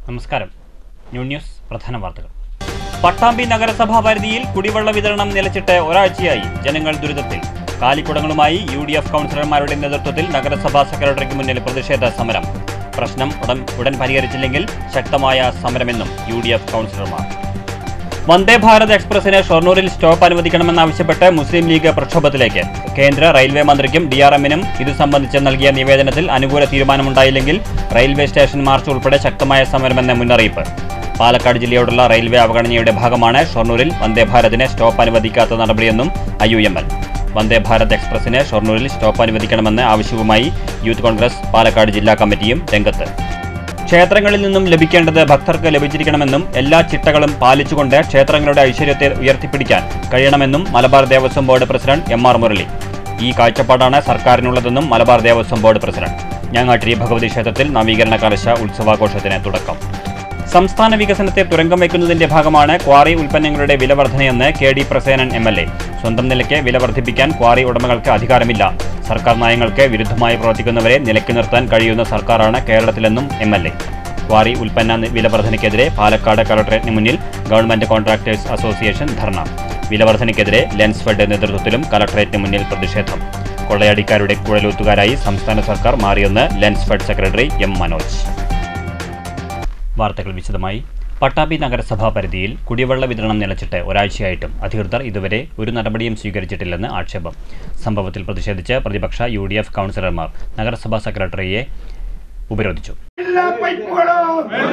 നമസ്കാരം new news പ്രധാന വാർത്തകൾ പട്ടാമ്പി നഗരസഭാ പരിധിയിൽ കുടിവെള്ള വിതരണം നിലച്ചിട്ട് ഒരാഴ്ചയായി ജനങ്ങൾ ദുരിതത്തിൽ കാലിക്കുടങ്ങളുമായി യു ഡി എഫ് കൗൺസിലർമാരുടെ നേതൃത്വത്തിൽ നഗരസഭാ സെക്രട്ടറിക്ക് മുന്നിൽ പ്രതിഷേധ സമരം പ്രശ്നം ഉടൻ ഉടൻ പരിഹരിച്ചില്ലെങ്കിൽ ശക്തമായ സമരമെന്നും യു ഡി എഫ് കൗൺസിലർമാർ വന്ദേ ഭാരത് എക്സ്പ്രസിന് ഷൊർണൂരിൽ സ്റ്റോപ്പ് അനുവദിക്കണമെന്നാവശ്യപ്പെട്ട് മുസ്ലിം ലീഗ് പ്രക്ഷോഭത്തിലേക്ക് കേന്ദ്ര റെയിൽവേ മന്ത്രിക്കും ഡി ആർ എമ്മിനും ഇതു സംബന്ധിച്ച് നൽകിയ നിവേദനത്തിൽ അനുകൂല തീരുമാനമുണ്ടായില്ലെങ്കിൽ റെയിൽവേ സ്റ്റേഷൻ മാർച്ച് ഉൾപ്പെടെ ശക്തമായ സമരമെന്ന മുന്നറിയിപ്പ് പാലക്കാട് ജില്ലയോടുള്ള റെയിൽവേ അവഗണനയുടെ ഭാഗമാണ് ഷൊർണൂരിൽ വന്ദേ ഭാരതിന് സ്റ്റോപ്പ് അനുവദിക്കാത്ത നടപടിയെന്നും I U M L Vande Bharat എക്സ്പ്രസിന് ഷൊർണൂരിൽ സ്റ്റോപ്പ് അനുവദിക്കണമെന്ന ആവശ്യവുമായി യൂത്ത് കോൺഗ്രസ് പാലക്കാട് ജില്ലാ കമ്മിറ്റിയും രംഗത്ത് ക്ഷേത്രങ്ങളിൽ നിന്നും ലഭിക്കേണ്ടത് ഭക്തർക്ക് ലഭിച്ചിരിക്കണമെന്നും എല്ലാ ചിട്ടകളും പാലിച്ചുകൊണ്ട് ക്ഷേത്രങ്ങളുടെ ഐശ്വര്യത്തെ ഉയർത്തിപ്പിടിക്കാൻ കഴിയണമെന്നും Malabar Devaswom board president M R Murali ഈ കാഴ്ചപ്പാടാണ് സർക്കാരിനുള്ളതെന്നും മലബാർ ദേവസ്വം ബോർഡ് പ്രസിഡന്റ് ഞാങ്ങാട്ടിരി ഭഗവതി ക്ഷേത്രത്തിൽ നവീകരണ കലശ ഉത്സവാഘോഷത്തിന് തുടക്കം സംസ്ഥാന വികസനത്തെ തുരങ്കം വയ്ക്കുന്നതിന്റെ ഭാഗമാണ് ക്വാറി ഉൽപ്പന്നങ്ങളുടെ വില വർധനയെന്ന് K D Prasenan M L A സ്വന്തം നിലയ്ക്ക് വില വർദ്ധിപ്പിക്കാൻ ക്വാറി ഉടമകൾക്ക് അധികാരമില്ല സർക്കാർ നയങ്ങൾക്ക് വിരുദ്ധമായി പ്രവർത്തിക്കുന്നവരെ നിലയ്ക്ക് നിർത്താൻ കഴിയുന്ന സർക്കാരാണ് കേരളത്തിലെന്നും എം എൽ എ ക്വാറി ഉൽപ്പന്ന വില വർധനയ്ക്കെതിരെ പാലക്കാട് കളക്ടറേറ്റിന് മുന്നിൽ ഗവൺമെന്റ് കോൺട്രാക്ടേഴ്സ് അസോസിയേഷൻ ധർണ വില വർധനയ്ക്കെതിരെ ലെൻസ്ഫെഡ് നേതൃത്വത്തിലും കളക്ടറേറ്റിന് മുന്നിൽ പ്രതിഷേധം കൊള്ളയടിക്കാരുടെ കുഴലൂത്തുകാരായി സംസ്ഥാന സർക്കാർ മാറിയെന്ന് ലെൻസ്ഫെഡ് സെക്രട്ടറി എം മനോജ് വാർത്തകൾ വിശദമായി പട്ടാമ്പി നഗരസഭാ പരിധിയിൽ കുടിവെള്ള വിതരണം നിലച്ചിട്ട് ഒരാഴ്ചയായിട്ടും അധികൃതർ ഇതുവരെ ഒരു നടപടിയും സ്വീകരിച്ചിട്ടില്ലെന്ന് ആക്ഷേപം സംഭവത്തിൽ പ്രതിഷേധിച്ച് പ്രതിപക്ഷ യു ഡി എഫ് കൗൺസിലർമാർ നഗരസഭാ സെക്രട്ടറിയെ ഉപരോധിച്ചു എല്ലാ പൈപ്പുകളും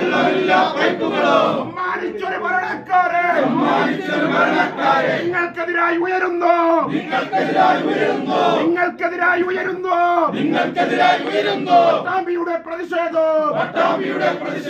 മാനിച്ചൊരു ഭരണക്കാരെ നിങ്ങൾക്കെതിരായി ഉയരുന്നു നിങ്ങൾക്കെതിരായി ഉയരുന്നു പട്ടാമ്പിയുടെ പ്രതിഷേധം പട്ടാമ്പിയുടെ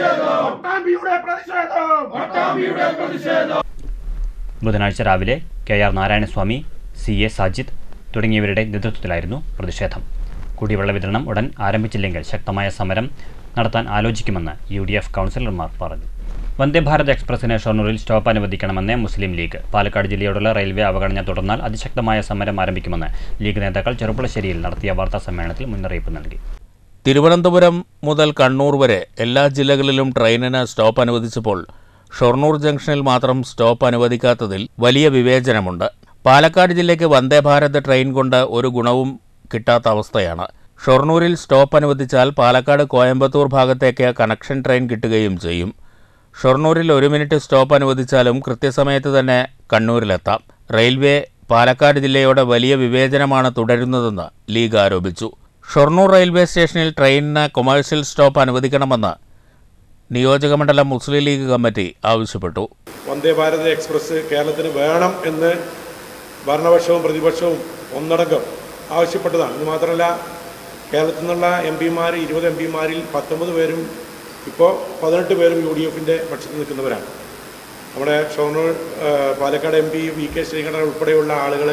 പ്രതിഷേധം ബുധനാഴ്ച രാവിലെ K R Narayanaswamy C A Sajid തുടങ്ങിയവരുടെ നേതൃത്വത്തിലായിരുന്നു പ്രതിഷേധം കുടിവെള്ള വിതരണം ഉടൻ ആരംഭിച്ചില്ലെങ്കിൽ ശക്തമായ സമരം നടത്താൻ ആലോചിക്കുമെന്ന് യു ഡി എഫ് കൗൺസിലർമാർ പറഞ്ഞു വന്ദേ ഭാരത് എക്സ്പ്രസിന് ഷൊർണൂരിൽ സ്റ്റോപ്പ് അനുവദിക്കണമെന്ന് മുസ്ലിം ലീഗ് പാലക്കാട് ജില്ലയോടുള്ള റെയിൽവേ അവഗണന തുടർന്നാൽ അതിശക്തമായ സമരം ആരംഭിക്കുമെന്ന് ലീഗ് നേതാക്കൾ ചെറുപ്പുളശ്ശേരിയിൽ നടത്തിയ വാർത്താ സമ്മേളനത്തിൽ മുന്നറിയിപ്പ് നൽകി തിരുവനന്തപുരം മുതൽ കണ്ണൂർ വരെ എല്ലാ ജില്ലകളിലും ട്രെയിനിന് സ്റ്റോപ്പ് അനുവദിച്ചപ്പോൾ ഷൊർണൂർ ജംഗ്ഷനിൽ മാത്രം സ്റ്റോപ്പ് അനുവദിക്കാത്തതിൽ വലിയ വിവേചനമുണ്ട് പാലക്കാട് ജില്ലയ്ക്ക് വന്ദേ ഭാരത് ട്രെയിൻ കൊണ്ട് ഒരു ഗുണവും കിട്ടാത്ത അവസ്ഥയാണ് ഷൊർണൂരിൽ സ്റ്റോപ്പ് അനുവദിച്ചാൽ പാലക്കാട് കോയമ്പത്തൂർ ഭാഗത്തേക്ക് കണക്ഷൻ ട്രെയിൻ കിട്ടുകയും ചെയ്യും ഷൊർണൂരിൽ ഒരു മിനിറ്റ് സ്റ്റോപ്പ് അനുവദിച്ചാലും കൃത്യസമയത്ത് തന്നെ കണ്ണൂരിലെത്താം റെയിൽവേ പാലക്കാട് ജില്ലയോട് വലിയ വിവേചനമാണ് തുടരുന്നതെന്ന് ലീഗ് ആരോപിച്ചു ഷൊർണൂർ റെയിൽവേ സ്റ്റേഷനിൽ ട്രെയിനിന് കൊമേഴ്ഷ്യൽ സ്റ്റോപ്പ് അനുവദിക്കണമെന്ന് നിയോജകമണ്ഡലം മുസ്ലിം ലീഗ് കമ്മിറ്റി ആവശ്യപ്പെട്ടു വന്ദേ ഭാരത് എക്സ്പ്രസ് കേരളത്തിന് വേണം എന്ന് ഭരണപക്ഷവും പ്രതിപക്ഷവും ഒന്നടങ്കം ആവശ്യപ്പെട്ടതാണ് ഇത് മാത്രമല്ല കേരളത്തിൽ നിന്നുള്ള എം പിമാർ ഇരുപത് എം പിമാരിൽ പത്തൊമ്പത് പേരും ഇപ്പോൾ പതിനെട്ട് പേരും യു ഡി എഫിൻ്റെ പക്ഷത്ത് നിൽക്കുന്നവരാണ് നമ്മുടെ ഷൊർണൂർ ആ, Palakkad M P V K Sreekandan ഉൾപ്പെടെയുള്ള ആളുകൾ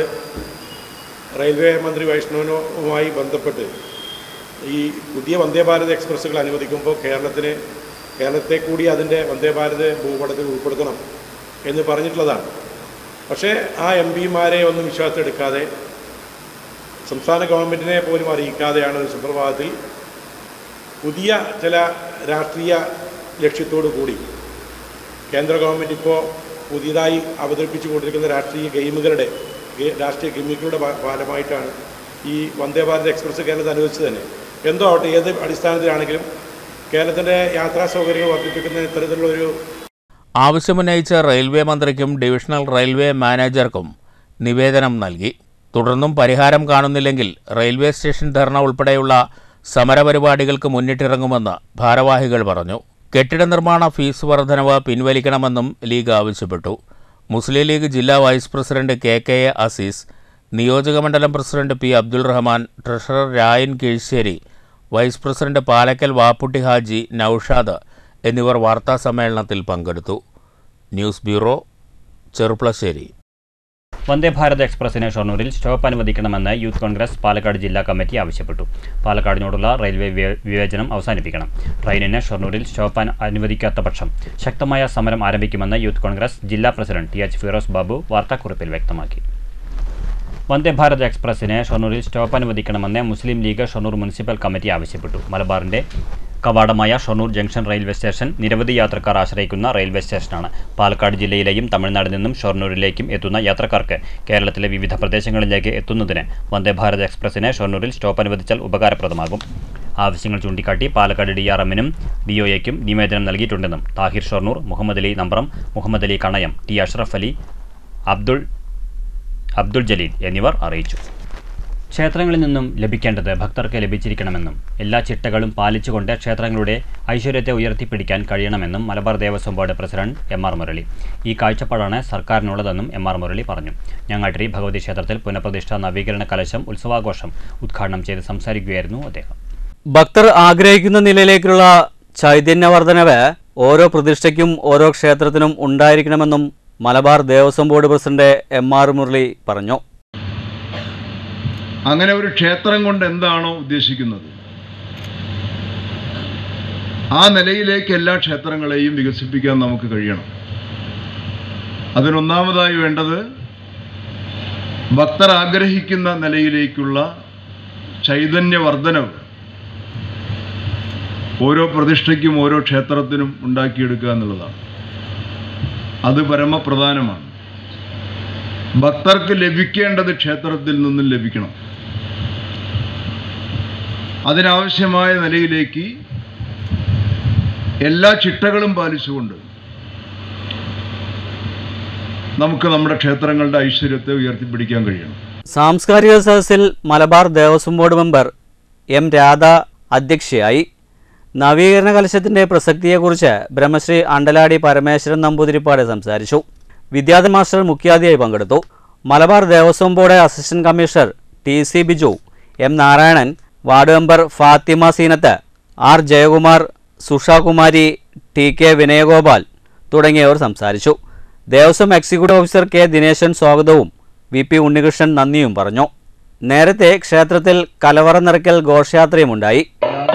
റെയിൽവേ മന്ത്രി വൈഷ്ണവനുമായി ബന്ധപ്പെട്ട് ഈ പുതിയ വന്ദേ ഭാരത് എക്സ്പ്രസ്സുകൾ അനുവദിക്കുമ്പോൾ കേരളത്തിന് കേരളത്തെ കൂടി അതിൻ്റെ വന്ദേ ഭാരത് ഭൂപടത്തിൽ ഉൾപ്പെടുത്തണം എന്ന് പറഞ്ഞിട്ടുള്ളതാണ് പക്ഷേ ആ എം പിമാരെ ഒന്നും വിശ്വാസമെടുക്കാതെ സംസ്ഥാന ഗവൺമെൻറ്റിനെ പോലും അറിയിക്കാതെയാണ് ഒരു സുപ്രഭാതത്തിൽ പുതിയ ചില രാഷ്ട്രീയ ലക്ഷ്യത്തോടു കൂടി കേന്ദ്ര ഗവൺമെൻറ് ഇപ്പോൾ പുതിയതായി അവതരിപ്പിച്ചു കൊണ്ടിരിക്കുന്ന രാഷ്ട്രീയ ഗെയിമുകളുടെ ഗെ- രാഷ്ട്രീയ ഗെയിമുകളുടെ ഭാ- ഭാഗമായിട്ടാണ് ഈ വന്ദേ ഭാരത് എക്സ്പ്രസ് കേരളത്തിൽ അനുവദിച്ചത് തന്നെ എന്തോ ആവട്ടെ ഏത് അടിസ്ഥാനത്തിലാണെങ്കിലും കേരളത്തിൻ്റെ യാത്രാ സൗകര്യങ്ങൾ വർദ്ധിപ്പിക്കുന്ന ഇത്തരത്തിലുള്ള ഒരു ആവശ്യമുന്നയിച്ച റെയിൽവേ മന്ത്രിക്കും ഡിവിഷണൽ റെയിൽവേ മാനേജർക്കും നിവേദനം നൽകി തുടർന്നും പരിഹാരം കാണുന്നില്ലെങ്കിൽ റെയിൽവേ സ്റ്റേഷൻ ധർണ ഉൾപ്പെടെയുള്ള സമരപരിപാടികൾക്ക് മുന്നിട്ടിറങ്ങുമെന്ന് ഭാരവാഹികൾ പറഞ്ഞു കെട്ടിട നിർമ്മാണ ഫീസ് വർധനവ് പിൻവലിക്കണമെന്നും ലീഗ് ആവശ്യപ്പെട്ടു മുസ്ലിം ലീഗ് ജില്ലാ vice president K K A Azeez നിയോജകമണ്ഡലം president P Abdul Rahman treasurer Rayan Keezhisseri vice president Palakkal Vapputty Haji Noushad എന്നിവർ വാർത്താസമ്മേളനത്തിൽ പങ്കെടുത്തു ന്യൂസ് ബ്യൂറോ ചെറുപ്ലശ്ശേരി വന്ദേ ഭാരത് എക്സ്പ്രസിന് ഷൊർണൂരിൽ സ്റ്റോപ്പ് അനുവദിക്കണമെന്ന് യൂത്ത് കോൺഗ്രസ് പാലക്കാട് ജില്ലാ കമ്മിറ്റി ആവശ്യപ്പെട്ടു പാലക്കാടിനോടുള്ള റെയിൽവേ വിവേ- വിവേചനം അവസാനിപ്പിക്കണം ട്രെയിനിന് ഷൊർണൂരിൽ സ്റ്റോപ്പ് അനു- അനുവദിക്കാത്ത പക്ഷം ശക്തമായ സമരം ആരംഭിക്കുമെന്ന് യൂത്ത് കോൺഗ്രസ് ജില്ലാ president T H Firoz Babu വാർത്താക്കുറിപ്പിൽ വ്യക്തമാക്കി വന്ദേ ഭാരത് എക്സ്പ്രസിന് ഷൊർണൂരിൽ സ്റ്റോപ്പ് അനുവദിക്കണമെന്ന് മുസ്ലിം ലീഗ് ഷൊർണൂർ മുനിസിപ്പൽ കമ്മിറ്റി ആവശ്യപ്പെട്ടു മലബാറിന്റെ കവാടമായ ഷൊർണൂർ ജംഗ്ഷൻ റെയിൽവേ സ്റ്റേഷൻ നിരവധി യാത്രക്കാർ ആശ്രയിക്കുന്ന റെയിൽവേ സ്റ്റേഷനാണ് പാലക്കാട് ജില്ലയിലെയും തമിഴ്നാട്ടിൽ നിന്നും ഷൊർണൂരിലേക്കും എത്തുന്ന യാത്രക്കാർക്ക് കേരളത്തിലെ വിവിധ പ്രദേശങ്ങളിലേക്ക് എത്തുന്നതിന് വന്ദേ ഭാരത് എക്സ്പ്രസിന് ഷൊർണൂരിൽ സ്റ്റോപ്പ് അനുവദിച്ചാൽ ഉപകാരപ്രദമാകും ആവശ്യങ്ങൾ ചൂണ്ടിക്കാട്ടി പാലക്കാട് ഡി ആർ എമ്മിനും ഡി ഒ എക്കും നിവേദനം നൽകിയിട്ടുണ്ടെന്നും താഹിർ ഷൊർണൂർ മുഹമ്മദ് അലി നമ്പ്രം മുഹമ്മദ് അലി കണയം ടി അഷ്റഫ് അലി അബ്ദുൾ അബ്ദുൾ ജലീൽ എന്നിവർ അറിയിച്ചു ക്ഷേത്രങ്ങളിൽ നിന്നും ലഭിക്കേണ്ടത് ഭക്തർക്ക് ലഭിച്ചിരിക്കണമെന്നും എല്ലാ ചിട്ടകളും പാലിച്ചുകൊണ്ട് ക്ഷേത്രങ്ങളുടെ ഐശ്വര്യത്തെ ഉയർത്തിപ്പിടിക്കാൻ കഴിയണമെന്നും Malabar Devaswom board president M R Murali ഈ കാഴ്ചപ്പാടാണ് സർക്കാരിനുള്ളതെന്നും എം ആർ മുരളി പറഞ്ഞു ഞങ്ങാട്ടിരി ഭഗവതി ക്ഷേത്രത്തിൽ പുനഃപ്രതിഷ്ഠ നവീകരണ കലശം ഉത്സവാഘോഷം ഉദ്ഘാടനം ചെയ്ത് സംസാരിക്കുകയായിരുന്നു അദ്ദേഹം ഭക്തർ ആഗ്രഹിക്കുന്ന നിലയിലേക്കുള്ള ചൈതന്യവർദ്ധനവ് ഓരോ പ്രതിഷ്ഠയ്ക്കും ഓരോ ക്ഷേത്രത്തിനും ഉണ്ടായിരിക്കണമെന്നും Malabar Devaswom board president M R Murali പറഞ്ഞു അങ്ങനെ ഒരു ക്ഷേത്രം കൊണ്ട് എന്താണോ ഉദ്ദേശിക്കുന്നത് ആ നിലയിലേക്ക് എല്ലാ ക്ഷേത്രങ്ങളെയും വികസിപ്പിക്കാൻ നമുക്ക് കഴിയണം അതിനൊന്നാമതായി വേണ്ടത് ഭക്തർ ആഗ്രഹിക്കുന്ന നിലയിലേക്കുള്ള ചൈതന്യവർദ്ധനവ് ഓരോ പ്രതിഷ്ഠയ്ക്കും ഓരോ ക്ഷേത്രത്തിനും ഉണ്ടാക്കിയെടുക്കുക എന്നുള്ളതാണ് അത് പരമപ്രധാനമാണ് ഭക്തർക്ക് ലഭിക്കേണ്ടത് ക്ഷേത്രത്തിൽ നിന്നും ലഭിക്കണം അതിനാവശ്യമായ നിലയിലേക്ക് എല്ലാ ചിട്ടകളും പാലിച്ചുകൊണ്ട് നമുക്ക് നമ്മുടെ ക്ഷേത്രങ്ങളുടെ ഐശ്വര്യത്തെ ഉയർത്തിപ്പിടിക്കാൻ കഴിയണം സാംസ്കാരിക സദസ്സിൽ Malabar Devaswom board member M Radha അധ്യക്ഷയായി നവീകരണ കലശത്തിന്റെ പ്രസക്തിയെക്കുറിച്ച് ബ്രഹ്മശ്രീ അണ്ടലാടി പരമേശ്വരൻ നമ്പൂതിരിപ്പാട് സംസാരിച്ചു വിദ്യാധൻ മാസ്റ്റർ മുഖ്യാതിഥിയായി പങ്കെടുത്തു Malabar Devaswom board assistant commissioner T C Biju M Narayanan ward member Fathima Seenath R Jayakumar Sushakumari T K Vinayagopal തുടങ്ങിയവർ സംസാരിച്ചു Devaswom executive officer K Dineshan സ്വാഗതവും വി പി ഉണ്ണികൃഷ്ണൻ നന്ദിയും പറഞ്ഞു നേരത്തെ ക്ഷേത്രത്തിൽ കലവറ നിറയ്ക്കൽ ഘോഷയാത്രയുമുണ്ടായി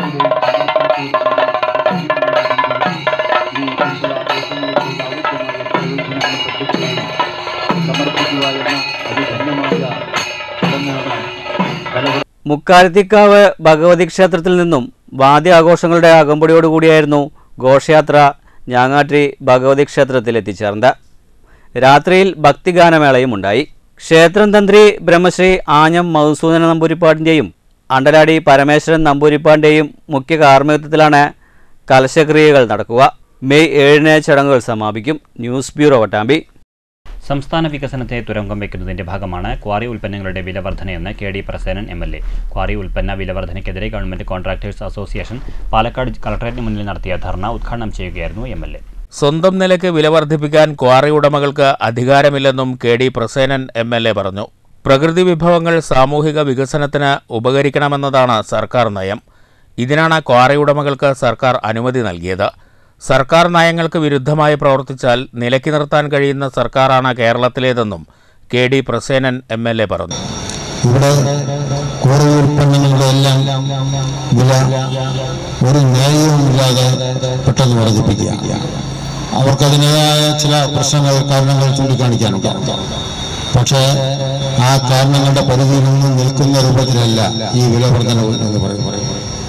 മുക്കാലത്തിക്കാവ് ഭഗവതി ക്ഷേത്രത്തിൽ നിന്നും വാദ്യാഘോഷങ്ങളുടെ അകമ്പടിയോടുകൂടിയായിരുന്നു ഘോഷയാത്ര ഞാങ്ങാട്ടി ഭഗവതി ക്ഷേത്രത്തിൽ എത്തിച്ചേർന്നത് രാത്രിയിൽ ഭക്തിഗാനമേളയും ഉണ്ടായി ക്ഷേത്രം തന്ത്രി ബ്രഹ്മശ്രീ ആഞ്ഞം മധുസൂദന നമ്പൂരിപ്പാടിൻ്റെയും അണ്ടലാടി പരമേശ്വരൻ നമ്പൂരിപ്പാടിൻ്റെയും മുഖ്യ കാർമ്മികത്വത്തിലാണ് കലശക്രിയകൾ നടക്കുക മെയ് ഏഴിന് ചടങ്ങുകൾ സമാപിക്കും ന്യൂസ് ബ്യൂറോ വട്ടാമ്പി സംസ്ഥാന വികസനത്തെ തുരങ്കം വയ്ക്കുന്നതിന്റെ ഭാഗമാണ് ക്വാറി ഉൽപ്പന്നങ്ങളുടെ വില വർധനയെന്ന് K D Prasenan M L A quarry ഉൽപ്പന്ന വില വർധനയ്ക്കെതിരെ ഗവൺമെന്റ് കോൺട്രാക്ടേഴ്സ് അസോസിയേഷൻ പാലക്കാട് കളക്ടറേറ്റിന് മുന്നിൽ നടത്തിയ ധർണ ഉദ്ഘാടനം ചെയ്യുകയായിരുന്നു എം എൽ എ സ്വന്തം നിലയ്ക്ക് വില വർദ്ധിപ്പിക്കാൻ ക്വാറി ഉടമകൾക്ക് അധികാരമില്ലെന്നും K D Prasenan M L A പറഞ്ഞു പ്രകൃതി വിഭവങ്ങൾ സാമൂഹിക വികസനത്തിന് ഉപകരിക്കണമെന്നതാണ് സർക്കാർ നയം ഇതിനാണ് ക്വാറി ഉടമകൾക്ക് സർക്കാർ അനുമതി നൽകിയത് സർക്കാർ നയങ്ങൾക്ക് വിരുദ്ധമായി പ്രവർത്തിച്ചാൽ നിലയ്ക്ക് നിർത്താൻ കഴിയുന്ന സർക്കാരാണ് കേരളത്തിലേതെന്നും K D Prasenan M L A പറഞ്ഞു ഇവിടെ കുറേ ഉൽപ്പന്നങ്ങളുടെ എല്ലാം വില ഒരു ന്യായവുമില്ലാതെ പെട്ടെന്ന് വർദ്ധിപ്പിക്കുക അവർക്കതിൻ്റെതായ ചില പ്രശ്നങ്ങൾ കാരണങ്ങൾ ചൂണ്ടിക്കാണിക്കാനുണ്ട് പക്ഷേ ആ കാരണങ്ങളുടെ പരിധിയിൽ നിന്നും നിൽക്കുന്ന രൂപത്തിലല്ല ഈ വില വർധനവ് എന്ന് പറയുന്നത്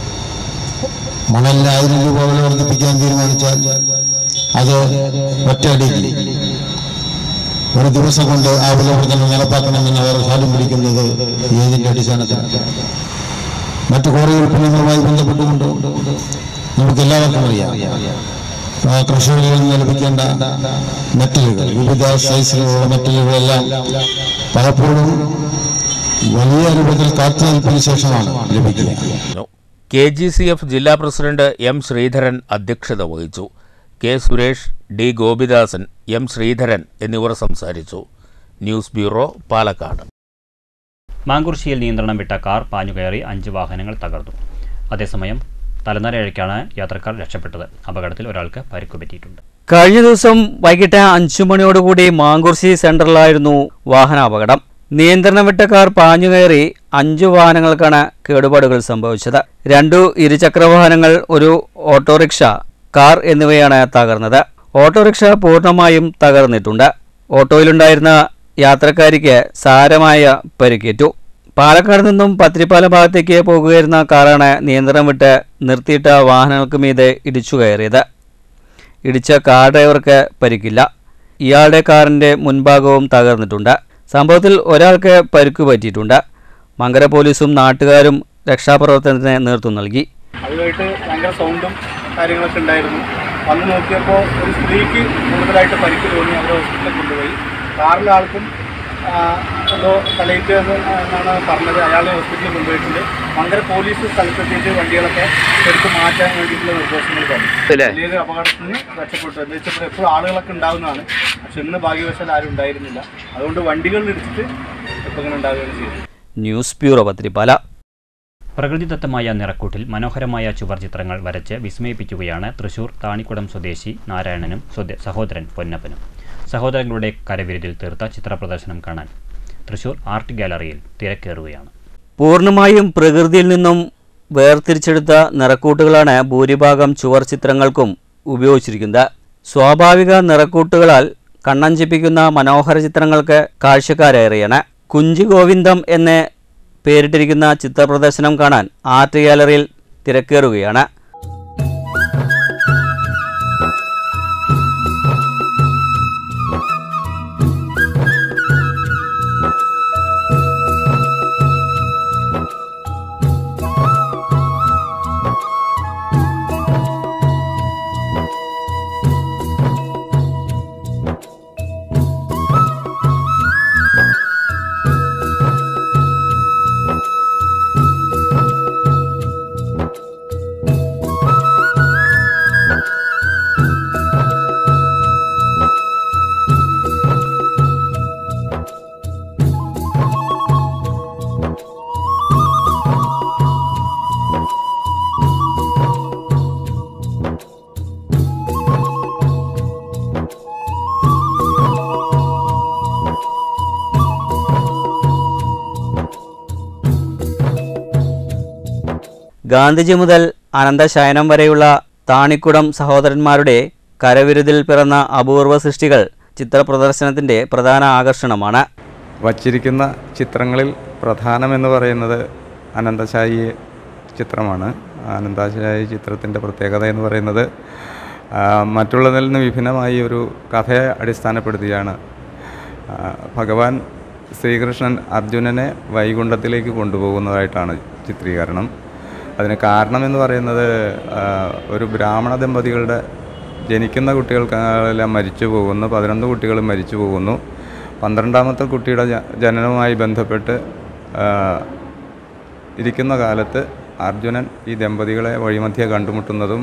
മണലിന് ആയിരം രൂപ വില വർദ്ധിപ്പിക്കാൻ തീരുമാനിച്ചാൽ അത് ഒറ്റയടിക്ക് ഒരു ദിവസം കൊണ്ട് ആ വില വർധന നടപ്പാക്കണമെന്ന് അവർ കാലം പിടിക്കുന്നത് ഏതിന്റെ അടിസ്ഥാനത്തിലാണ് മറ്റു കുറേ ഉൽപ്പന്നങ്ങളുമായി ബന്ധപ്പെട്ടുകൊണ്ട് നമുക്ക് എല്ലാവർക്കും അറിയാം ആ കർഷകരിൽ നിന്ന് ലഭിക്കേണ്ട മെറ്റലുകൾ വിവിധ സൈസിലുള്ള മെറ്റലുകളെല്ലാം പലപ്പോഴും വലിയ രൂപത്തിൽ കാത്തുനിൽപ്പിന് ശേഷമാണ് ലഭിക്കുക കെ ജി സി എഫ് ജില്ലാ പ്രസിഡന്റ് എം ശ്രീധരൻ അധ്യക്ഷത വഹിച്ചു K Suresh D Gopidasan M Sreedharan എന്നിവർ സംസാരിച്ചു ന്യൂസ് ബ്യൂറോ പാലക്കാട് മാങ്കുർശിയിൽ നിയന്ത്രണം വിട്ട കാർ പാഞ്ഞുകയറി അഞ്ച് വാഹനങ്ങൾ തകർന്നു അതേസമയം തലനരഴയ്ക്കാണ് യാത്രക്കാർ രക്ഷപ്പെട്ടത് അപകടത്തിൽ ഒരാൾക്ക് പരിക്കു പറ്റിയിട്ടുണ്ട് കഴിഞ്ഞ ദിവസം വൈകിട്ട് അഞ്ചു മണിയോടുകൂടി മാങ്കുർശി സെന്ററിലായിരുന്നു വാഹനാപകടം നിയന്ത്രണം വിട്ട കാർ പാഞ്ഞുകയറി അഞ്ചു വാഹനങ്ങൾക്കാണ് കേടുപാടുകൾ സംഭവിച്ചത് രണ്ടു ഇരുചക്രവാഹനങ്ങൾ ഒരു ഓട്ടോറിക്ഷ കാർ എന്നിവയാണ് തകർന്നത് ഓട്ടോറിക്ഷ പൂർണ്ണമായും തകർന്നിട്ടുണ്ട് ഓട്ടോയിലുണ്ടായിരുന്ന യാത്രക്കാരിക്ക് സാരമായ പരിക്കേറ്റു പാലക്കാട് നിന്നും പത്തിരിപ്പാലം ഭാഗത്തേക്ക് പോകുകയായിരുന്ന കാറാണ് നിയന്ത്രണം വിട്ട് നിർത്തിയിട്ട വാഹനങ്ങൾക്ക് മീതെ ഇടിച്ചു കയറിയത് ഇടിച്ച കാർ ഡ്രൈവർക്ക് പരിക്കില്ല ഇയാളുടെ കാറിന്റെ മുൻഭാഗവും തകർന്നിട്ടുണ്ട് സംഭവത്തിൽ ഒരാൾക്ക് പരിക്കു പറ്റിയിട്ടുണ്ട് മങ്കര പോലീസും നാട്ടുകാരും രക്ഷാപ്രവർത്തനത്തിന് നേതൃത്വം നൽകി അതുമായിട്ട് ഭയങ്കര സൗണ്ടും കാര്യങ്ങളൊക്കെ ഉണ്ടായിരുന്നു വന്ന് നോക്കിയപ്പോൾ ഒരു സ്ത്രീക്ക് കൂടുതലായിട്ട് പരിക്ക് തോന്നി അവരെ ഹോസ്പിറ്റലിൽ കൊണ്ടുപോയി കാറിലെ ആൾക്കും ആ, എന്തോ തലയിട്ട് എന്ന് എന്നാണ് പറഞ്ഞത് അയാളെ ഹോസ്പിറ്റലിൽ കൊണ്ടുപോയിട്ടുണ്ട് ഭയങ്കര പോലീസ് സ്ഥലത്തെത്തിയിട്ട് വണ്ടികളൊക്കെ എടുത്ത് മാറ്റാൻ വേണ്ടിയിട്ടുള്ള നിർദ്ദേശങ്ങൾ തന്നു വലിയൊരു അപകടത്തിൽ നിന്ന് രക്ഷപ്പെട്ടു എന്താ വെച്ചാൽ എപ്പോഴും ആളുകളൊക്കെ ഉണ്ടാകുന്നതാണ് പക്ഷെ ഇന്ന് ഭാഗ്യവശാൽ ആരും ഉണ്ടായിരുന്നില്ല അതുകൊണ്ട് വണ്ടികളിൽ ഇടിച്ചിട്ട് ഇപ്പം ഇങ്ങനെ ഉണ്ടാവുകയാണ് ചെയ്തത് ന്യൂസ് ബ്യൂറോ പത്തിരിപ്പാല പ്രകൃതിദത്തമായ നിറക്കൂട്ടിൽ മനോഹരമായ ചുവർ ചിത്രങ്ങൾ വരച്ച് വിസ്മയിപ്പിക്കുകയാണ് തൃശൂർ താണിക്കുടം സ്വദേശി നാരായണനും സ്വദേ- സഹോദരൻ പൊന്നപ്പനും സഹോദരങ്ങളുടെ കരവിരുതിൽ തീർത്ത ചിത്രപ്രദർശനം കാണാൻ തൃശൂർ ആർട്ട് ഗാലറിയിൽ തിരക്കേറുകയാണ് പൂർണ്ണമായും പ്രകൃതിയിൽ നിന്നും വേർതിരിച്ചെടുത്ത നിറക്കൂട്ടുകളാണ് ഭൂരിഭാഗം ചുവർ ചിത്രങ്ങൾക്കും ഉപയോഗിച്ചിരിക്കുന്നത് സ്വാഭാവിക നിറക്കൂട്ടുകളാൽ കണ്ണഞ്ചിപ്പിക്കുന്ന മനോഹര ചിത്രങ്ങൾക്ക് കാഴ്ചക്കാരേറെയാണ് കുഞ്ചി ഗോവിന്ദം എന്ന് പേരിട്ടിരിക്കുന്ന ചിത്രപ്രദർശനം കാണാൻ ആർട്ട് ഗാലറിയിൽ തിരക്കേറുകയാണ് ഗാന്ധിജി മുതൽ അനന്തശയനം വരെയുള്ള താണിക്കുടം സഹോദരന്മാരുടെ കരവിരുതിൽ പിറന്ന അപൂർവ സൃഷ്ടികൾ ചിത്രപ്രദർശനത്തിൻ്റെ പ്രധാന ആകർഷണമാണ് വച്ചിരിക്കുന്ന ചിത്രങ്ങളിൽ പ്രധാനമെന്ന് പറയുന്നത് അനന്തശായി ചിത്രമാണ് അനന്തശായി ചിത്രത്തിൻ്റെ പ്രത്യേകത എന്ന് പറയുന്നത് ആ, മറ്റുള്ളതിൽ നിന്ന് വിഭിന്നമായി ഒരു കഥയെ അടിസ്ഥാനപ്പെടുത്തിയാണ് ആ, ഭഗവാൻ ശ്രീകൃഷ്ണൻ അർജുനനെ വൈകുണ്ഠത്തിലേക്ക് കൊണ്ടുപോകുന്നതായിട്ടാണ് ചിത്രീകരണം അതിന് കാരണമെന്ന് പറയുന്നത് ആ, ഒരു ബ്രാഹ്മണ ദമ്പതികളുടെ ജനിക്കുന്ന കുട്ടികൾക്കെല്ലാം മരിച്ചു പോകുന്നു പതിനൊന്ന് കുട്ടികൾ മരിച്ചു പോകുന്നു പന്ത്രണ്ടാമത്തെ കുട്ടിയുടെ ജ- ജനനവുമായി ബന്ധപ്പെട്ട് ആ, ഇരിക്കുന്ന കാലത്ത് അർജുനൻ ഈ ദമ്പതികളെ വഴിമധ്യേ കണ്ടുമുട്ടുന്നതും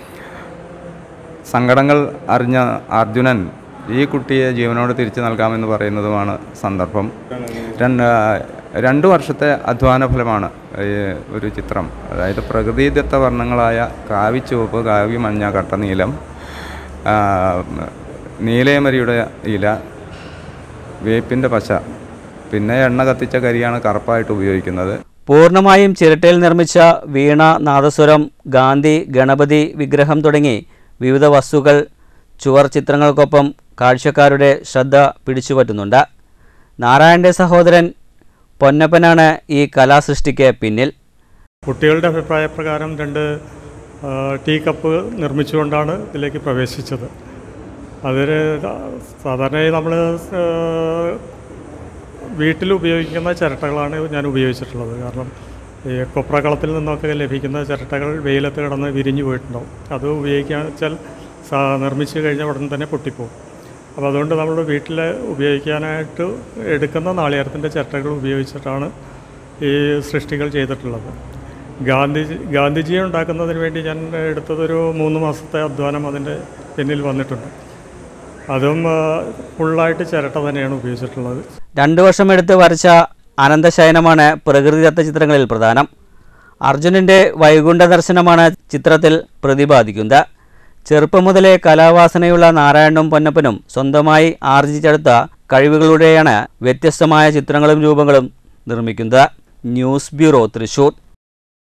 സങ്കടങ്ങൾ അറിഞ്ഞ അർജുനൻ ഈ കുട്ടിയെ ജീവനോട് തിരിച്ചു നൽകാമെന്ന് പറയുന്നതുമാണ് സന്ദർഭം രണ്ട് രണ്ട് വർഷത്തെ അധ്വാന ഫലമാണ് ഈ ഒരു ചിത്രം അതായത് പ്രകൃതിദത്ത വർണ്ണങ്ങളായ കാവിച്ചുവപ്പ് കാവി മഞ്ഞ കട്ടനീലം ആ, നീലയമരിയുടെ ഇല വേപ്പിൻ്റെ പശ പിന്നെ എണ്ണ കത്തിച്ച കരിയാണ് കറുപ്പായിട്ട് ഉപയോഗിക്കുന്നത് പൂർണ്ണമായും ചിരട്ടയിൽ നിർമ്മിച്ച വീണ നാദസ്വരം ഗാന്ധി ഗണപതി വിഗ്രഹം തുടങ്ങി വിവിധ വസ്തുക്കൾ ചുവർ ചിത്രങ്ങൾക്കൊപ്പം കാഴ്ചക്കാരുടെ ശ്രദ്ധ പിടിച്ചുപറ്റുന്നുണ്ട് നാരായണൻ്റെ സഹോദരൻ പൊന്നപ്പനാണ് ഈ കലാസൃഷ്ടിക്ക് പിന്നിൽ കുട്ടികളുടെ അഭിപ്രായപ്രകാരം രണ്ട് ആ, ടീ കപ്പ് നിർമ്മിച്ചുകൊണ്ടാണ് ഇതിലേക്ക് പ്രവേശിച്ചത് അതിൽ സാധാരണയായി നമ്മൾ വീട്ടിൽ ഉപയോഗിക്കുന്ന ചിരട്ടകളാണ് ഞാൻ ഉപയോഗിച്ചിട്ടുള്ളത് കാരണം ഈ കൊപ്രകളത്തിൽ നിന്നൊക്കെ ലഭിക്കുന്ന ചിരട്ടകൾ വെയിലത്ത് കിടന്ന് വിരിഞ്ഞു പോയിട്ടുണ്ടാവും അത് ഉപയോഗിക്കാൻ വെച്ചാൽ സാ- നിർമ്മിച്ച് കഴിഞ്ഞ ഉടൻ തന്നെ പൊട്ടിപ്പോകും അപ്പോൾ അതുകൊണ്ട് നമ്മൾ വീട്ടിൽ ഉപയോഗിക്കാനായിട്ട് എടുക്കുന്ന നാളികേരത്തിൻ്റെ ചിരട്ടകൾ ഉപയോഗിച്ചിട്ടാണ് ഈ സൃഷ്ടികൾ ചെയ്തിട്ടുള്ളത് ഗാന്ധിജി ഗാന്ധിജിയെ ഉണ്ടാക്കുന്നതിന് വേണ്ടി ഞാൻ എടുത്തതൊരു മൂന്ന് മാസത്തെ അധ്വാനം അതിൻ്റെ പിന്നിൽ വന്നിട്ടുണ്ട് അതും ആ, ഫുള്ളായിട്ട് ചിരട്ട തന്നെയാണ് ഉപയോഗിച്ചിട്ടുള്ളത് രണ്ടു വർഷമെടുത്ത് വരച്ച അനന്തശയനമാണ് പ്രകൃതിദത്ത ചിത്രങ്ങളിൽ പ്രധാനം അർജുനൻ്റെ വൈകുണ്ഠ ദർശനമാണ് ചിത്രത്തിൽ പ്രതിപാദിക്കുന്നത് ചെറുപ്പം മുതലേ കലാവാസനയുള്ള നാരായണനും പൊന്നപ്പനും സ്വന്തമായി ആർജിച്ചെടുത്ത കഴിവുകളുടെയാണ് വ്യത്യസ്തമായ ചിത്രങ്ങളും രൂപങ്ങളും നിർമ്മിക്കുന്നത് ന്യൂസ് ബ്യൂറോ തൃശൂർ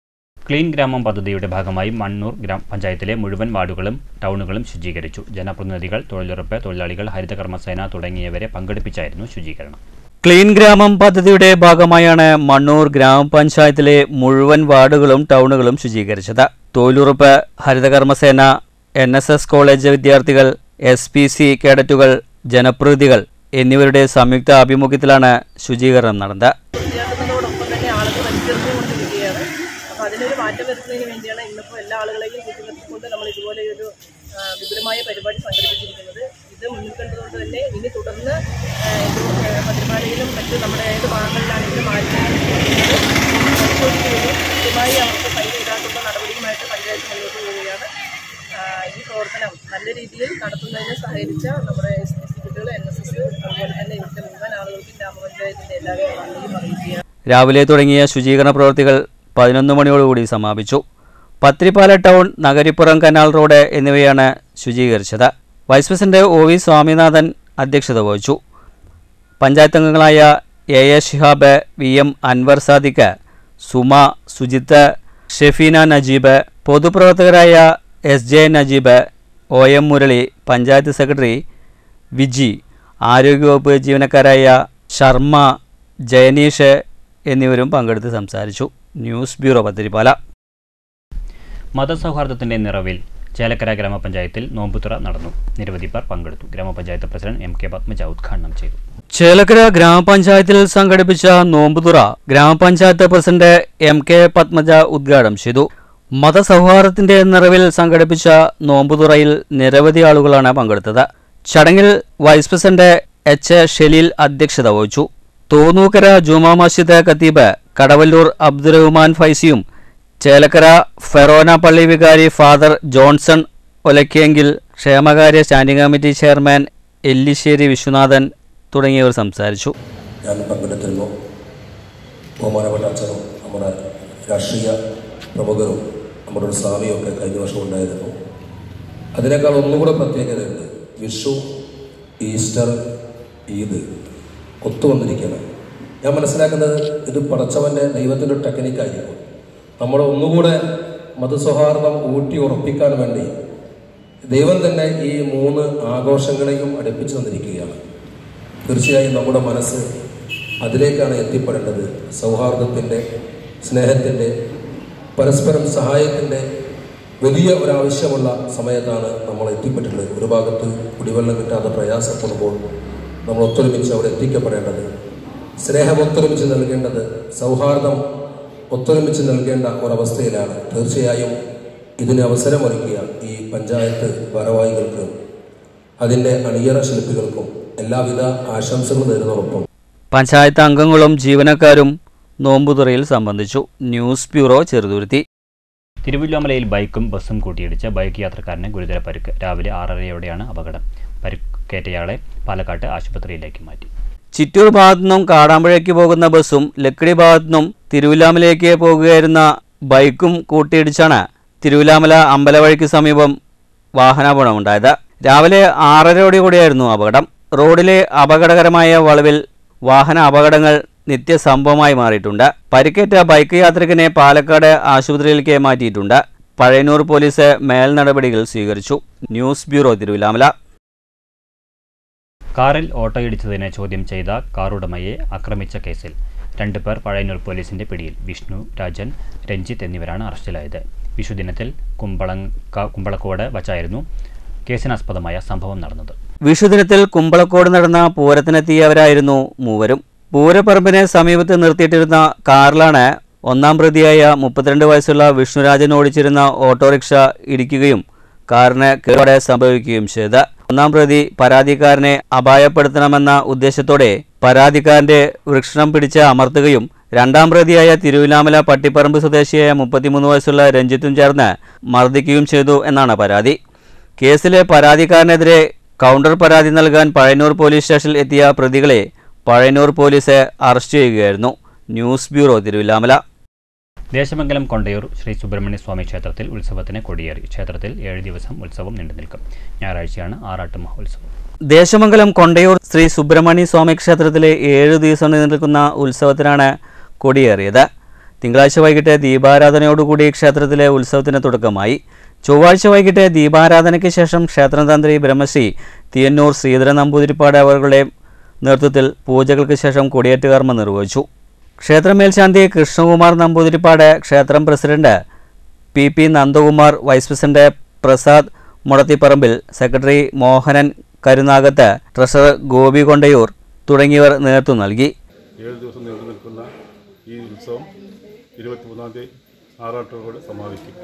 ക്ലീൻ ഗ്രാമം പദ്ധതിയുടെ ഭാഗമായി മണ്ണൂർ ഗ്രാമപഞ്ചായത്തിലെ മുഴുവൻ വാർഡുകളും ടൗണുകളും ശുചീകരിച്ചു ജനപ്രതിനിധികൾ തൊഴിലുറപ്പ് തൊഴിലാളികൾ ഹരിതകർമ്മസേന തുടങ്ങിയവരെ പങ്കെടുപ്പിച്ചായിരുന്നു ശുചീകരണം ക്ലീൻ ഗ്രാമം പദ്ധതിയുടെ ഭാഗമായാണ് മണ്ണൂർ ഗ്രാമപഞ്ചായത്തിലെ മുഴുവൻ വാർഡുകളും ടൗണുകളും ശുചീകരിച്ചത് തൊഴിലുറപ്പ് ഹരിതകർമ്മസേന എൻ എസ് എസ് കോളേജ് വിദ്യാർത്ഥികൾ എസ് പി സി കേഡറ്റുകൾ ജനപ്രതിനിധികൾ എന്നിവരുടെ സംയുക്ത ആഭിമുഖ്യത്തിലാണ് ശുചീകരണം നടന്നത് വൃത്തിയാക്കുന്നതോടൊപ്പം തന്നെ ആളുകൾ വലിച്ചെറിഞ്ഞുകൊണ്ടിരിക്കുകയാണ് അപ്പോൾ അതിനൊരു മാറ്റം വരുത്തുന്നതിന് വേണ്ടിയാണ് ഇന്നിപ്പോൾ എല്ലാ ആളുകളെയും കൂട്ടിനിർത്തിക്കൊണ്ട് നമ്മൾ ഇതുപോലെ ഒരു ആ, വിപുലമായ പരിപാടി സംഘടിപ്പിച്ചിരിക്കുന്നത് ഇത് മുന്നിൽ കണ്ടുകൊണ്ട് തന്നെ ഇനി തുടർന്ന് ആ, ഇത് പതിരുമാലയിലും മറ്റ് നമ്മുടെ ഏത് ഭാഗങ്ങളിലാണെങ്കിലും മാലിന്യം പരിശോധിക്കുകയും കൃത്യമായി അവർക്ക് ഫൈൻ ഈടാക്കുന്ന നടപടിയുമായിട്ട് പഞ്ചായത്ത് മുന്നോട്ട് പോവുകയാണ് ആ, ഈ പ്രവർത്തനം നല്ല രീതിയിൽ നടത്തുന്നതിന് സഹകരിച്ച നമ്മുടെ എസ് പി സി കുട്ടികൾ എൻ എസ് എസ് അതുപോലെ തന്നെ ഇവിടുത്തെ മുഴുവൻ ആളുകൾക്കും ഗ്രാമപഞ്ചായത്തിൻ്റെ എല്ലാവരും നന്ദിയും അറിയിക്കുകയാണ് രാവിലെ തുടങ്ങിയ ശുചീകരണ പ്രവൃത്തികൾ പതിനൊന്ന് മണിയോടുകൂടി സമാപിച്ചു Pathrippala town Nagaripuram canal road എന്നിവയാണ് ശുചീകരിച്ചത് vice president O V Swaminathan അധ്യക്ഷത വഹിച്ചു പഞ്ചായത്ത് അംഗങ്ങളായ A A Shihab V M Anwar Sadiq Suma Sujith Shefeena Najeeb പൊതുപ്രവർത്തകരായ S J Najeeb O M Murali panchayat secretary Viji ആരോഗ്യവകുപ്പ് ജീവനക്കാരായ ശർമ്മ ജയനീഷ് എന്നിവരും പങ്കെടുത്ത് സംസാരിച്ചു ന്യൂസ് ബ്യൂറോ പത്തിരിപ്പാല മതസൗഹാർദ്ദത്തിന്റെ നിറവിൽ ചേലക്കര ഗ്രാമപഞ്ചായത്തിൽ നോമ്പുതുറ നടന്നു നിരവധി പേർ പങ്കെടുത്തു ഗ്രാമപഞ്ചായത്ത് പ്രസിഡന്റ് എം കെ പത്മജ ഉദ്ഘാടനം ചെയ്തു ചേലക്കര ഗ്രാമപഞ്ചായത്തിൽ സംഘടിപ്പിച്ച നോമ്പുതുറ ഗ്രാമപഞ്ചായത്ത് പ്രസിഡന്റ് എം കെ പത്മജ ഉദ്ഘാടനം ചെയ്തു മതസൗഹാർദ്ദത്തിന്റെ നിറവിൽ സംഘടിപ്പിച്ച നോമ്പുതുറയിൽ നിരവധി ആളുകളാണ് പങ്കെടുത്തത് ചടങ്ങിൽ vice president H A Shaleel അധ്യക്ഷത വഹിച്ചു തോന്നൂക്കര ജുമാ മസ്ജിദ് ഖത്തീബ് കടവല്ലൂർ അബ്ദുറഹ്മാൻ ഫൈസിയും ചേലക്കര ഫെറോന പള്ളി വികാരി ഫാദർ ജോൺസൺ ഒലക്കിയെങ്കിൽ ക്ഷേമകാര്യ standing committee chairman Ellissery Viswanathan തുടങ്ങിയവർ സംസാരിച്ചു ഞാൻ പങ്കെടുത്തിരുന്നു ബഹുമാനപ്പെട്ട അച്ഛനും നമ്മുടെ രാഷ്ട്രീയ പ്രമുഖരും നമ്മുടെ ഒരു സ്വാമിയും ഒക്കെ കഴിഞ്ഞ വർഷം ഉണ്ടായിരുന്നു അതിനേക്കാൾ ഒന്നുകൂടെ പ്രത്യേകതയുണ്ട് വിഷു ഈസ്റ്റർ ഈദ് ഒത്തുവന്നിരിക്കുകയാണ് ഞാൻ മനസ്സിലാക്കുന്നത് ഇത് പടച്ചവൻ്റെ ദൈവത്തിൻ്റെ ഒരു ടെക്നിക്കായിരിക്കും നമ്മളെ ഒന്നുകൂടെ മതസൗഹാർദ്ദം ഊട്ടി ഉറപ്പിക്കാൻ വേണ്ടി ദൈവം തന്നെ ഈ മൂന്ന് ആഘോഷങ്ങളെയും അടുപ്പിച്ചു തന്നിരിക്കുകയാണ് തീർച്ചയായും നമ്മുടെ മനസ്സ് അതിലേക്കാണ് എത്തിപ്പെടേണ്ടത് സൗഹാർദ്ദത്തിൻ്റെ സ്നേഹത്തിൻ്റെ പരസ്പരം സഹായത്തിൻ്റെ വലിയ ഒരാവശ്യമുള്ള സമയത്താണ് നമ്മൾ എത്തിപ്പെട്ടിട്ടുള്ളത് ഒരു ഭാഗത്ത് കുടിവെള്ളം കിട്ടാതെ പ്രയാസപ്പെടുമ്പോൾ നമ്മൾ ഒത്തൊരുമിച്ച് അവിടെ എത്തിക്കപ്പെടേണ്ടത് സ്നേഹം ഒത്തൊരുമിച്ച് നൽകേണ്ടത് സൗഹാർദ്ദം ഒത്തൊരുമിച്ച് നൽകേണ്ട ഒരവസ്ഥയിലാണ് തീർച്ചയായും ഇതിന് അവസരമൊരുക്കിയ ഈ പഞ്ചായത്ത് ഭാരവാഹികൾക്ക് അതിൻ്റെ അണിയറ ശില്പികൾക്കും എല്ലാവിധ ആശംസകളും നേരുന്നതോടൊപ്പം പഞ്ചായത്ത് അംഗങ്ങളും ജീവനക്കാരും നോമ്പുതുറയിൽ സംബന്ധിച്ചു ന്യൂസ് ബ്യൂറോ ചെറുതുരുത്തി തിരുവല്ലോമലയിൽ ബൈക്കും ബസ്സും കൂട്ടിയിടിച്ച് ബൈക്ക് യാത്രക്കാരന് ഗുരുതര പരുക്ക് രാവിലെ ആറരയോടെയാണ് അപകടം പരുക്കേറ്റയാളെ പാലക്കാട്ട് ആശുപത്രിയിലേക്ക് മാറ്റി ചിറ്റൂർ ഭാഗത്തുനിന്നും കാടാമ്പുഴയ്ക്ക് പോകുന്ന ബസ്സും ലക്കിടി ഭാഗത്തുനിന്നും തിരുവിലാമലയിലേക്ക് പോകുകയായിരുന്ന ബൈക്കും കൂട്ടിയിടിച്ചാണ് തിരുവിലാമല അമ്പലവഴിക്ക് സമീപം വാഹനാപകടമുണ്ടായത് രാവിലെ ആറരയോടുകൂടിയായിരുന്നു അപകടം റോഡിലെ അപകടകരമായ വളവിൽ വാഹന അപകടങ്ങൾ നിത്യസംഭവമായി മാറിയിട്ടുണ്ട് പരിക്കേറ്റ ബൈക്ക് യാത്രികനെ പാലക്കാട് ആശുപത്രിയിലേക്ക് മാറ്റിയിട്ടുണ്ട് പഴയന്നൂർ പോലീസ് മേൽ നടപടികൾ സ്വീകരിച്ചു ന്യൂസ് ബ്യൂറോ തിരുവിലാമല കാറിൽ ഓട്ടോയിടിച്ചതിനെ ചോദ്യം ചെയ്ത കാറുടമയെ ആക്രമിച്ച കേസിൽ രണ്ട് പേർ പഴയന്നൂർ പോലീസിന്റെ പിടിയിൽ വിഷ്ണു രാജൻ രഞ്ജിത്ത് എന്നിവരാണ് അറസ്റ്റിലായത് വിഷുദിനത്തിൽ കുമ്പളങ്ക കുമ്പളക്കോട് വച്ചായിരുന്നു കേസിനാസ്പദമായ സംഭവം നടന്നത് വിഷുദിനത്തിൽ കുമ്പളക്കോട് നടന്ന പൂരത്തിനെത്തിയവരായിരുന്നു മൂവരും പൂരപ്പറമ്പിനെ സമീപത്ത് നിർത്തിയിട്ടിരുന്ന കാറിലാണ് ഒന്നാം പ്രതിയായ മുപ്പത്തിരണ്ട് വയസ്സുള്ള വിഷ്ണുരാജൻ ഓടിച്ചിരുന്ന ഓട്ടോറിക്ഷ ഇടിക്കുകയും കാറിന് കേടോടെ സംഭവിക്കുകയും ചെയ്ത് ഒന്നാം പ്രതി പരാതിക്കാരനെ അപായപ്പെടുത്തണമെന്ന ഉദ്ദേശത്തോടെ പരാതിക്കാരന്റെ വൃക്ഷണം പിടിച്ച് അമർത്തുകയും രണ്ടാം പ്രതിയായ തിരുവിലാമല പട്ടിപ്പറമ്പ് സ്വദേശിയായ മുപ്പത്തിമൂന്ന് വയസ്സുള്ള രഞ്ജിത്തും ചേർന്ന് മർദ്ദിക്കുകയും ചെയ്തു എന്നാണ് പരാതി കേസിലെ പരാതിക്കാരനെതിരെ കൗണ്ടർ പരാതി നൽകാൻ പഴയന്നൂർ പോലീസ് സ്റ്റേഷനിൽ എത്തിയ പ്രതികളെ പഴയന്നൂർ പോലീസ് അറസ്റ്റ് ചെയ്യുകയായിരുന്നു ന്യൂസ് ബ്യൂറോ തിരുവില്ലാമല ദേശമംഗലം കൊണ്ടയൂർ ശ്രീ സുബ്രഹ്മണ്യ സ്വാമി ക്ഷേത്രത്തിൽ ഉത്സവത്തിന് കൊടിയേറി ക്ഷേത്രത്തിൽ ഏഴ് ദിവസം ഉത്സവം നീണ്ടുനിൽക്കും ഞായറാഴ്ചയാണ് ആറാട്ട് മഹോത്സവം ദേശമംഗലം കൊണ്ടയൂർ ശ്രീ സുബ്രഹ്മണ്യ സ്വാമി ക്ഷേത്രത്തിലെ ഏഴു ദിവസം നിലനിൽക്കുന്ന ഉത്സവത്തിനാണ് കൊടിയേറിയത് തിങ്കളാഴ്ച വൈകിട്ട് ദീപാരാധനയോടുകൂടി ക്ഷേത്രത്തിലെ ഉത്സവത്തിന് തുടക്കമായി ചൊവ്വാഴ്ച വൈകിട്ട് ദീപാരാധനയ്ക്ക് ശേഷം ക്ഷേത്രതന്ത്രി ബ്രഹ്മശ്രീ തിയന്നൂർ ശ്രീധരൻ നമ്പൂതിരിപ്പാട് അവരുടെ നേതൃത്വത്തിൽ പൂജകൾക്ക് ശേഷം കൊടിയേറ്റ് കർമ്മം നിർവഹിച്ചു ക്ഷേത്രമേൽശാന്തി കൃഷ്ണകുമാർ നമ്പൂതിരിപ്പാട് ക്ഷേത്രം president P P Nandakumar vice president Prasad Mudathiparambil secretary Mohanan Karunagath treasurer Gopi Kondayur തുടങ്ങിയവർ നേതൃത്വം നൽകി ഏഴ് ദിവസം നീണ്ടു നിൽക്കുന്ന ഈ ഉത്സവം ഇരുപത്തിമൂന്നാം തീയതി ആറാട്ടോടെ സമാപിക്കും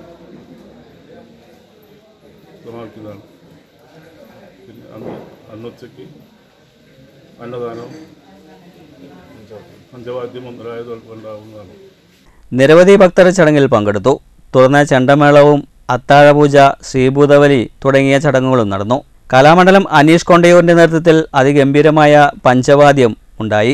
സമാപിക്കുന്നതാണ് പിന്നെ അന്ന് അന്നുച്ചയ്ക്ക് അന്നദാനവും പഞ്ചവാദ്യം മുതലായത് ഉണ്ടാകുന്നതാണ് നിരവധി ഭക്തർ ചടങ്ങിൽ പങ്കെടുത്തു തുടർന്ന് ചെണ്ടമേളവും അത്താഴപൂജ ശ്രീഭൂതബലി തുടങ്ങിയ ചടങ്ങുകളും നടന്നു കലാമണ്ഡലം അനീഷ് കൊണ്ടയൂരിന്റെ നേതൃത്വത്തിൽ അതിഗംഭീരമായ പഞ്ചവാദ്യം ഉണ്ടായി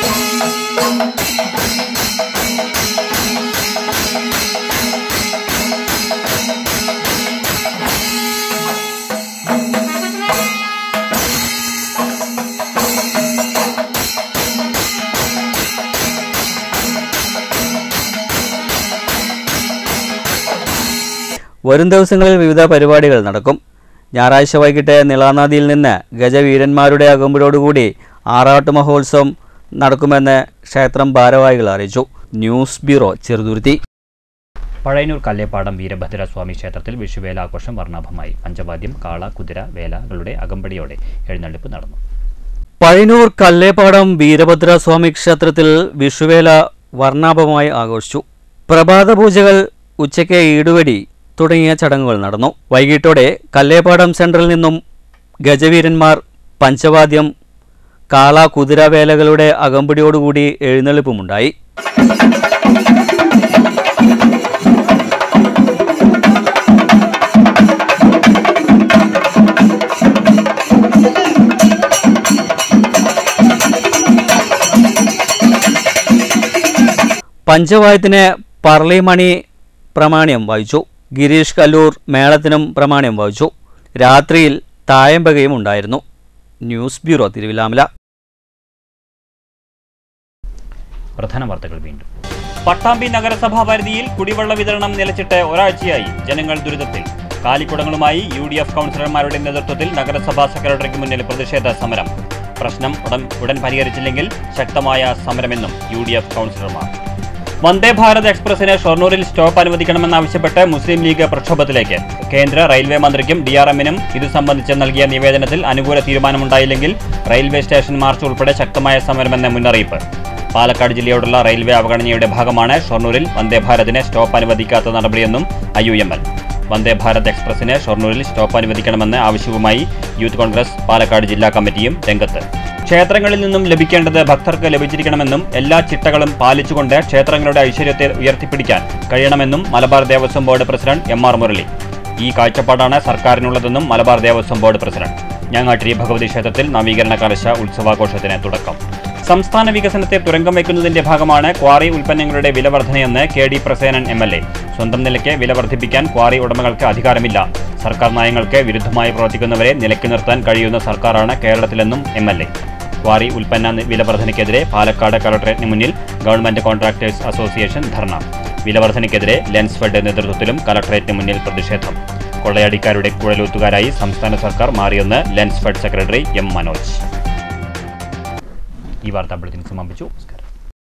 വരും ദിവസങ്ങളിൽ വിവിധ പരിപാടികൾ നടക്കും ഞായറാഴ്ച വൈകിട്ട് നിളാനദിയിൽ നിന്ന് ഗജവീരന്മാരുടെ അകമ്പടിയോടുകൂടി ആറാട്ട് മഹോത്സവം നടക്കുമെന്ന് ക്ഷേത്രം ഭാരവാഹികൾ അറിയിച്ചു ന്യൂസ് ബ്യൂറോ ചെറുതുരുത്തി പഴയന്നൂർ കല്ലേപ്പാടം വീരഭദ്രസ്വാമി ക്ഷേത്രത്തിൽ വിഷുവേല ആഘോഷം വർണ്ണാഭമായി പഞ്ചവാദ്യം കാള കുതിര വേലകളുടെ അകമ്പടിയോടെ എഴുന്നള്ളിപ്പ് നടന്നു പഴയന്നൂർ കല്ലേപ്പാടം വീരഭദ്രസ്വാമി ക്ഷേത്രത്തിൽ വിഷുവേല വർണ്ണാഭമായി ആഘോഷിച്ചു പ്രഭാത പൂജകൾ ഉച്ചയ്ക്ക് ഈടുവടി തുടങ്ങിയ ചടങ്ങുകൾ നടന്നു വൈകിട്ടോടെ കല്ലേപ്പാടം സെൻട്രൽ നിന്നും ഗജവീരന്മാർ പഞ്ചവാദ്യം കാള കുതിരവേലകളുടെ അകമ്പടിയോടുകൂടി എഴുന്നള്ളിപ്പുമുണ്ടായി പഞ്ചവായത്തിന് പറളിമണി പ്രമാണ്യം വായിച്ചു ഗിരീഷ് കല്ലൂർ മേളത്തിനും പ്രമാണ്യം വായിച്ചു രാത്രിയിൽ തായമ്പകയും ഉണ്ടായിരുന്നു ന്യൂസ് ബ്യൂറോ തിരുവിലാമല പ്രധാന വാർത്തകൾ വീണ്ടും പട്ടാമ്പി നഗരസഭാ പരിധിയിൽ കുടിവെള്ള വിതരണം നിലച്ചിട്ട് ഒരാഴ്ചയായി ജനങ്ങൾ ദുരിതത്തിൽ കാലിക്കുടങ്ങളുമായി യു ഡി എഫ് കൗൺസിലർമാരുടെ നേതൃത്വത്തിൽ നഗരസഭാ സെക്രട്ടറിക്ക് മുന്നിൽ പ്രതിഷേധ സമരം പ്രശ്നം ഉടൻ ഉടൻ പരിഹരിച്ചില്ലെങ്കിൽ ശക്തമായ സമരമെന്നും യു ഡി എഫ് കൗൺസിലർമാർ വന്ദേ ഭാരത് എക്സ്പ്രസിന് ഷൊർണൂരിൽ സ്റ്റോപ്പ് അനുവദിക്കണമെന്നാവശ്യപ്പെട്ട് മുസ്ലിം ലീഗ് പ്രക്ഷോഭത്തിലേക്ക് കേന്ദ്ര റെയിൽവേ മന്ത്രിക്കും ഡി ആർ എമ്മിനും ഇത് സംബന്ധിച്ച് നൽകിയ നിവേദനത്തിൽ അനുകൂല തീരുമാനമുണ്ടായില്ലെങ്കിൽ റെയിൽവേ സ്റ്റേഷൻ മാർച്ച് ഉൾപ്പെടെ ശക്തമായ സമരമെന്ന മുന്നറിയിപ്പ് പാലക്കാട് ജില്ലയോടുള്ള റെയിൽവേ അവഗണനയുടെ ഭാഗമാണ് ഷൊർണൂരിൽ വന്ദേ ഭാരതിന് സ്റ്റോപ്പ് അനുവദിക്കാത്ത നടപടിയെന്നും I U M L Vande Bharat എക്സ്പ്രസിന് ഷൊർണൂരിൽ സ്റ്റോപ്പ് അനുവദിക്കണമെന്ന ആവശ്യവുമായി യൂത്ത് കോൺഗ്രസ് പാലക്കാട് ജില്ലാ കമ്മിറ്റിയും രംഗത്ത് ക്ഷേത്രങ്ങളിൽ നിന്നും ലഭിക്കേണ്ടത് ഭക്തർക്ക് ലഭിച്ചിരിക്കണമെന്നും എല്ലാ ചിട്ടകളും പാലിച്ചുകൊണ്ട് ക്ഷേത്രങ്ങളുടെ ഐശ്വര്യത്തെ ഉയർത്തിപ്പിടിക്കാൻ കഴിയണമെന്നും Malabar Devaswom board president M R Murali ഈ കാഴ്ചപ്പാടാണ് സർക്കാരിനുള്ളതെന്നും മലബാർ ദേവസ്വം ബോർഡ് പ്രസിഡന്റ് ഞാങ്ങാട്ടിരി ഭഗവതി ക്ഷേത്രത്തിൽ നവീകരണ കലശ ഉത്സവാഘോഷത്തിന് തുടക്കം സംസ്ഥാന വികസനത്തെ തുരങ്കം വയ്ക്കുന്നതിന്റെ ഭാഗമാണ് ക്വാറി ഉൽപ്പന്നങ്ങളുടെ വില വർധനയെന്ന് K D Prasenan M L A സ്വന്തം നിലയ്ക്ക് വില വർദ്ധിപ്പിക്കാൻ ക്വാറി ഉടമകൾക്ക് അധികാരമില്ല സർക്കാർ നയങ്ങൾക്ക് വിരുദ്ധമായി പ്രവർത്തിക്കുന്നവരെ നിലയ്ക്ക് നിർത്താൻ കഴിയുന്ന സർക്കാരാണ് കേരളത്തിലെന്നും എം എൽ എ ക്വാറി ഉൽപ്പന്ന വില വർധനയ്ക്കെതിരെ പാലക്കാട് കളക്ടറേറ്റിന് മുന്നിൽ ഗവൺമെന്റ് കോൺട്രാക്ടേഴ്സ് അസോസിയേഷൻ ധർണ വില വർധനയ്ക്കെതിരെ ലെൻസ്ഫെഡ് നേതൃത്വത്തിലും കളക്ടറേറ്റിന് മുന്നിൽ പ്രതിഷേധം കൊള്ളയടിക്കാരുടെ കുഴലൂത്തുകാരായി സംസ്ഥാന സർക്കാർ മാറിയെന്ന് ലെൻസ്ഫെഡ് സെക്രട്ടറി എം മനോജ് ഈ വാർത്താ ബുള്ളറ്റിൻ സമാപിച്ചു നമസ്കാരം